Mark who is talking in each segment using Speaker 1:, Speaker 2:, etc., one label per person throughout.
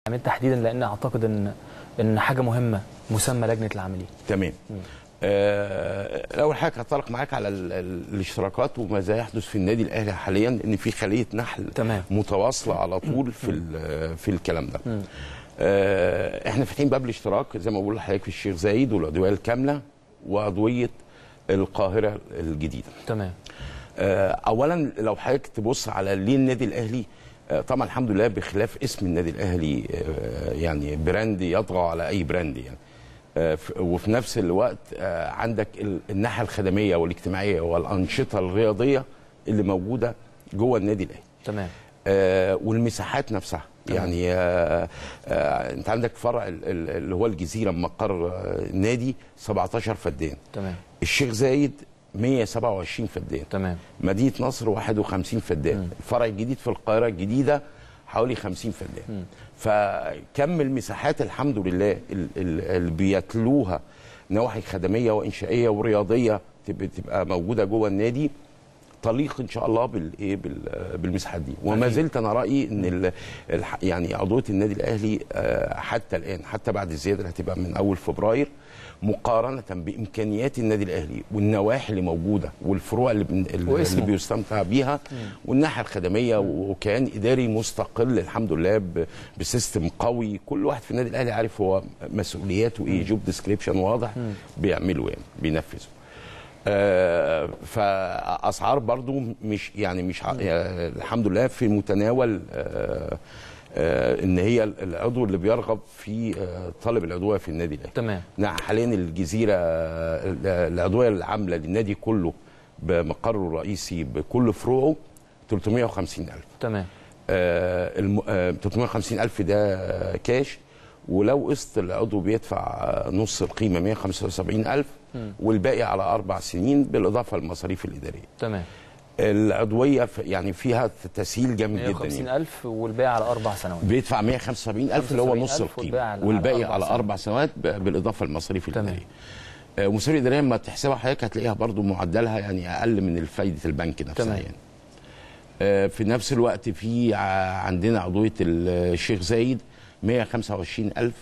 Speaker 1: العاملين تحديدا لان اعتقد ان ان حاجه مهمه مسمى لجنه العاملين
Speaker 2: تمام آه، اول حاجه هتطرق معاك على ال- ال- الاشتراكات وماذا يحدث في النادي الاهلي حاليا ان في خليه نحل
Speaker 1: تمام.
Speaker 2: متواصله على طول في ال- في الكلام ده آه، احنا فاتحين باب الاشتراك زي ما بقول لحضرتك في الشيخ زايد والادويه الكامله وادويه القاهره الجديده
Speaker 1: تمام
Speaker 2: آه، اولا لو حضرتك تبص على ليه النادي الاهلي آه، طبعا الحمد لله بخلاف اسم النادي الاهلي آه، يعني براند يطغى على اي براند يعني آه، ف- وفي نفس الوقت آه، عندك ال- الناحيه الخدميه والاجتماعيه والانشطه الرياضيه اللي موجوده جوه النادي الاهلي
Speaker 1: تمام
Speaker 2: آه، والمساحات نفسها
Speaker 1: تمام.
Speaker 2: يعني آه، آه، انت عندك فرع ال- ال- اللي هو الجزيره مقر آه، نادي 17 فدان
Speaker 1: تمام
Speaker 2: الشيخ زايد 127 فدان
Speaker 1: تمام
Speaker 2: مدينه نصر 51 فدان الفرع الجديد في القاهره الجديده حوالي 50 فدان فكم المساحات الحمد لله ال- ال- اللي بيتلوها نواحي خدميه وانشائيه ورياضيه تبقى تبقى موجوده جوه النادي تليق ان شاء الله بالايه بال- بالمساحات دي وما
Speaker 1: أكيد.
Speaker 2: زلت انا رايي ان ال- الح- يعني عضويه النادي الاهلي آه، حتى الان حتى بعد الزياده اللي هتبقى من اول فبراير مقارنه بامكانيات النادي الاهلي والنواحي اللي موجوده والفروع اللي, بن- اللي
Speaker 1: واسمه.
Speaker 2: بيستمتع بيها والناحيه الخدميه وكيان اداري مستقل الحمد لله ب- بسيستم قوي كل واحد في النادي الاهلي عارف هو مسؤولياته ايه جوب ديسكريبشن واضح بيعمله يعني بينفذه آه، فاسعار برضو مش يعني مش ع- يعني الحمد لله في متناول آه، آه، ان هي العضو اللي بيرغب في آه، طلب العضويه في النادي الاهلي
Speaker 1: تمام
Speaker 2: نعم حاليا الجزيره آه، العضويه العامله للنادي كله بمقره الرئيسي بكل فروعه 350 ألف
Speaker 1: تمام
Speaker 2: آه، الم- آه، 350 ألف ده آه، كاش ولو قسط العضو بيدفع آه، نص القيمة 175 ألف والباقي على أربع سنين بالإضافة للمصاريف الإدارية
Speaker 1: تمام
Speaker 2: العضوية ف- يعني فيها تسهيل جامد جدا
Speaker 1: 150
Speaker 2: يعني.
Speaker 1: ألف والباقي على أربع سنوات
Speaker 2: بيدفع 175 ألف اللي هو نص
Speaker 1: 75,000
Speaker 2: القيمة
Speaker 1: والباقي على-
Speaker 2: والباقي
Speaker 1: على
Speaker 2: على
Speaker 1: أربع
Speaker 2: أربع سنوات ب- بالإضافة للمصاريف
Speaker 1: تمام.
Speaker 2: الإدارية آه، والمصاريف الإدارية لما تحسبها حضرتك هتلاقيها برضو معدلها يعني أقل من فايدة البنك نفسها
Speaker 1: تمام.
Speaker 2: يعني آه، في نفس الوقت في ع- عندنا عضوية الشيخ زايد 125 ألف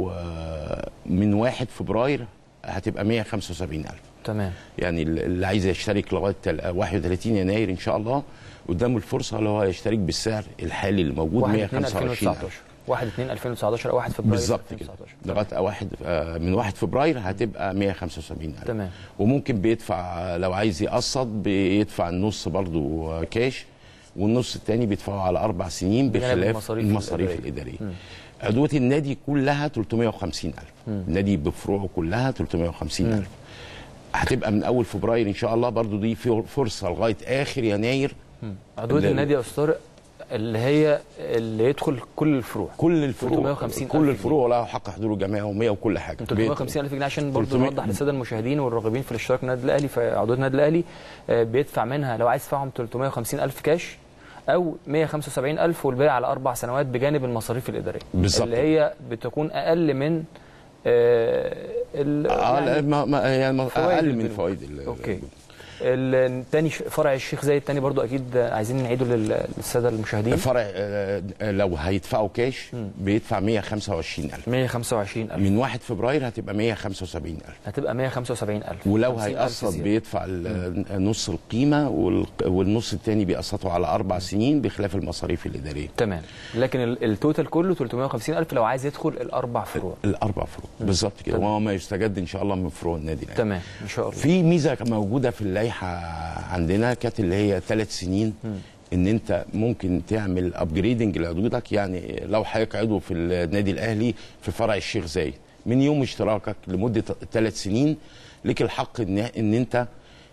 Speaker 2: ومن 1 فبراير هتبقى 175 ألف
Speaker 1: تمام
Speaker 2: يعني اللي عايز يشترك لغاية تل- 31 يناير إن شاء الله قدامه الفرصة اللي هو يشترك بالسعر الحالي اللي موجود
Speaker 1: 1 2
Speaker 2: 125 ألف
Speaker 1: 2019 1 2 2019 او 1 فبراير
Speaker 2: بالظبط كده
Speaker 1: 2019
Speaker 2: لغايه واحد آه، من 1 فبراير هتبقى 175 ألف
Speaker 1: تمام.
Speaker 2: وممكن بيدفع آه، لو عايز يقسط بيدفع النص برضو آه، كاش والنص الثاني بيدفعه على اربع سنين
Speaker 1: بجانب
Speaker 2: بخلاف
Speaker 1: المصاريف
Speaker 2: المصاريف
Speaker 1: الإدارية.
Speaker 2: الاداريه عضويه النادي كلها 350 ألف النادي بفروعه كلها 350 ألف هتبقى من اول فبراير ان شاء الله برضو دي في فرصه لغايه اخر يناير
Speaker 1: عضويه
Speaker 2: اللي-
Speaker 1: النادي يا استاذ طارق اللي هي اللي يدخل كل الفروع
Speaker 2: كل الفروع
Speaker 1: 350 ألف
Speaker 2: كل
Speaker 1: جنيه.
Speaker 2: الفروع لها حق حضور جماعي و100 وكل حاجه
Speaker 1: 350 الف جنيه عشان برضه
Speaker 2: 300
Speaker 1: نوضح للساده المشاهدين والراغبين في الاشتراك في النادي الاهلي في عضويه النادي الاهلي آه، بيدفع منها لو عايز تدفعهم 350 الف كاش او 175 الف والباقي على اربع سنوات بجانب المصاريف الاداريه
Speaker 2: بالظبط.
Speaker 1: اللي هي بتكون اقل من آه، ال-
Speaker 2: اه لا
Speaker 1: يعني
Speaker 2: ما ما يعني ما-
Speaker 1: فوائد
Speaker 2: اقل من
Speaker 1: البنوك.
Speaker 2: فوائد ال-
Speaker 1: اوكي الثاني فرع الشيخ زايد الثاني برضو اكيد عايزين نعيده لل- للساده المشاهدين
Speaker 2: الفرع آه، آه، لو هيدفعوا كاش بيدفع 125000
Speaker 1: 125 الف
Speaker 2: من 1 فبراير هتبقى 175000
Speaker 1: هتبقى 175 الف
Speaker 2: ولو
Speaker 1: 50,000
Speaker 2: هيقسط
Speaker 1: زيادة.
Speaker 2: بيدفع ال- نص القيمه والق- والنص الثاني بيقسطه على اربع سنين بخلاف المصاريف الاداريه
Speaker 1: تمام لكن ال- التوتال كله 350 الف لو عايز يدخل الاربع فروع
Speaker 2: الاربع فروع بالظبط كده
Speaker 1: تمام.
Speaker 2: وهو ما يستجد ان شاء الله من فروع النادي الاهلي
Speaker 1: تمام ان شاء الله
Speaker 2: في ميزه موجوده في اللائحه عندنا كانت اللي هي ثلاث سنين ان انت ممكن تعمل ابجريدنج لعضويتك يعني لو حضرتك عضو في النادي الاهلي في فرع الشيخ زايد من يوم اشتراكك لمده ثلاث سنين لك الحق ان ان انت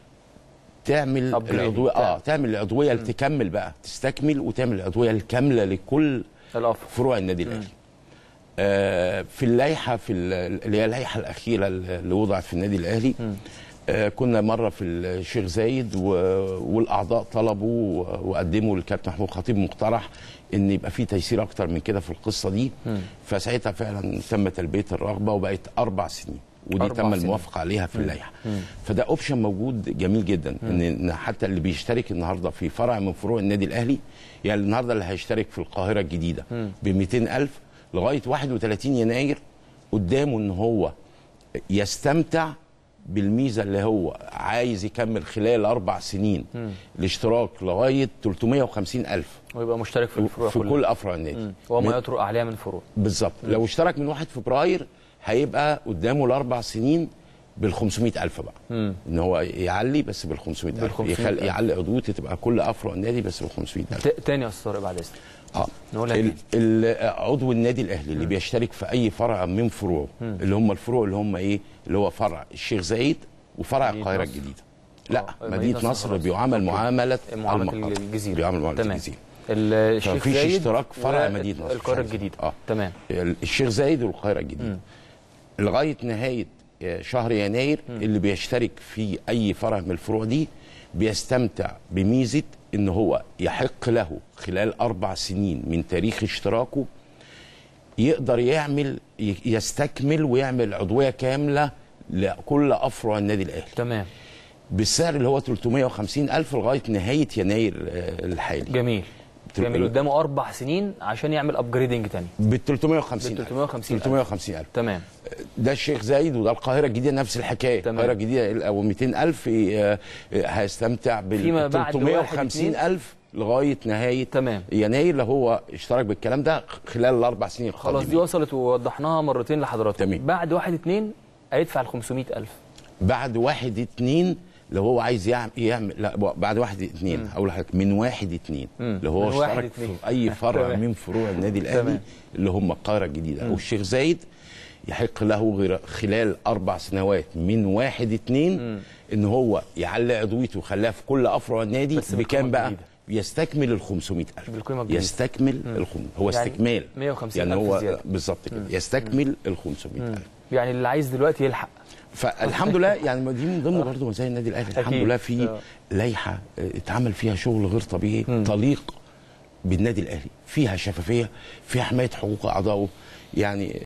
Speaker 2: تعمل
Speaker 1: Upgrade.
Speaker 2: العضويه اه تعمل العضويه اللي تكمل بقى تستكمل وتعمل العضويه الكامله لكل
Speaker 1: الافضل
Speaker 2: فروع النادي الاهلي آه في اللائحه في ال- اللي هي اللائحه الاخيره اللي وضعت في النادي الاهلي آه كنا مره في الشيخ زايد و... والاعضاء طلبوا و- وقدموا للكابتن محمود خطيب مقترح ان يبقى في تيسير اكتر من كده في القصه دي فساعتها فعلا تم تلبيه الرغبه وبقت اربع سنين ودي
Speaker 1: أربع
Speaker 2: تم
Speaker 1: سنين.
Speaker 2: الموافقه عليها في اللائحه فده اوبشن موجود جميل جدا ان إن حتى اللي بيشترك النهارده في فرع من فروع النادي الاهلي يعني النهارده اللي هيشترك في القاهره الجديده ب 200000 لغايه 31 يناير قدامه ان هو يستمتع بالميزه اللي هو عايز يكمل خلال اربع سنين الاشتراك لغايه 350 الف
Speaker 1: ويبقى مشترك في الفروع
Speaker 2: في
Speaker 1: كلها.
Speaker 2: كل افرع النادي
Speaker 1: مم. وما يطرق عليها من فروع
Speaker 2: بالظبط لو اشترك من 1 فبراير هيبقى قدامه الاربع سنين بال 500 الف بقى
Speaker 1: مم.
Speaker 2: ان هو يعلي بس بال 500
Speaker 1: بال
Speaker 2: الف
Speaker 1: 500,000.
Speaker 2: يخل... يعلي عضويته تبقى كل افرع النادي بس بال 500 الف
Speaker 1: ت- تاني يا استاذ طارق بعد اذنك
Speaker 2: اه
Speaker 1: نقولها
Speaker 2: ال-
Speaker 1: تاني.
Speaker 2: ال- عضو النادي الاهلي اللي بيشترك في اي فرع من فروعه اللي هم الفروع اللي هم ايه اللي هو فرع الشيخ زايد وفرع
Speaker 1: مدينة
Speaker 2: القاهره
Speaker 1: نصر.
Speaker 2: الجديده لا
Speaker 1: آه،
Speaker 2: مدينه,
Speaker 1: مدينة نصر
Speaker 2: نصر
Speaker 1: خلاص.
Speaker 2: بيعامل
Speaker 1: أوكي.
Speaker 2: معامله
Speaker 1: معامله
Speaker 2: المقر.
Speaker 1: الجزيره
Speaker 2: بيعامل معامله
Speaker 1: تمام
Speaker 2: الجزيره
Speaker 1: الشيخ
Speaker 2: فمفيش
Speaker 1: زايد
Speaker 2: اشتراك فرع
Speaker 1: و-
Speaker 2: مدينة نصر.
Speaker 1: القاهره
Speaker 2: مش عارف.
Speaker 1: الجديده
Speaker 2: آه.
Speaker 1: تمام
Speaker 2: الشيخ زايد والقاهره الجديده لغايه نهايه شهر يناير اللي بيشترك في اي فرع من الفروع دي بيستمتع بميزه ان هو يحق له خلال اربع سنين من تاريخ اشتراكه يقدر يعمل ي- يستكمل ويعمل عضويه كامله لكل افرع النادي الاهلي
Speaker 1: تمام
Speaker 2: بالسعر اللي هو 350 الف لغايه نهايه يناير آه، الحالي
Speaker 1: جميل
Speaker 2: تل-
Speaker 1: جميل قدامه اربع سنين عشان يعمل ابجريدنج تاني
Speaker 2: بال 350
Speaker 1: بال 350 ألف.
Speaker 2: 350 الف
Speaker 1: تمام
Speaker 2: ده الشيخ زايد وده القاهره الجديده نفس الحكايه
Speaker 1: تمام.
Speaker 2: القاهره الجديده او 200 الف آه، آه، هيستمتع
Speaker 1: فيما
Speaker 2: بال
Speaker 1: بعد
Speaker 2: 350
Speaker 1: واحد،
Speaker 2: الف لغايه نهايه
Speaker 1: تمام.
Speaker 2: يناير لو هو اشترك بالكلام ده خلال الاربع سنين
Speaker 1: خلاص دي
Speaker 2: القادمين.
Speaker 1: وصلت ووضحناها مرتين لحضراتكم
Speaker 2: تمام.
Speaker 1: بعد واحد اتنين هيدفع ال 500000
Speaker 2: بعد واحد اتنين لو هو عايز يعمل, يعمل لا بعد واحد اتنين هقول لحضرتك من واحد اتنين
Speaker 1: مم.
Speaker 2: لو هو
Speaker 1: من واحد
Speaker 2: اشترك
Speaker 1: اتنين.
Speaker 2: في اي فرع
Speaker 1: تمام.
Speaker 2: من فروع النادي الاهلي
Speaker 1: تمام.
Speaker 2: اللي هم القاهره الجديده او الشيخ زايد يحق له غير خلال اربع سنوات من واحد اتنين ان هو يعلي عضويته ويخليها في كل افرع النادي
Speaker 1: بس بالقيمة
Speaker 2: بكام بقى؟
Speaker 1: الجديدة.
Speaker 2: يستكمل ال 500000
Speaker 1: بالقيمة الجديدة.
Speaker 2: يستكمل ال 500 هو
Speaker 1: يعني
Speaker 2: استكمال
Speaker 1: 150
Speaker 2: يعني
Speaker 1: ألف
Speaker 2: هو
Speaker 1: زيادة.
Speaker 2: بالظبط كده يستكمل ال 500000
Speaker 1: يعني اللي عايز دلوقتي يلحق
Speaker 2: فالحمد لله يعني ما دي من ضمن برضه مزايا النادي الاهلي الحمد
Speaker 1: أكيد.
Speaker 2: لله في
Speaker 1: آه.
Speaker 2: لائحه آه، اتعمل فيها شغل غير طبيعي تليق بالنادي الاهلي فيها شفافيه فيها حمايه حقوق اعضائه يعني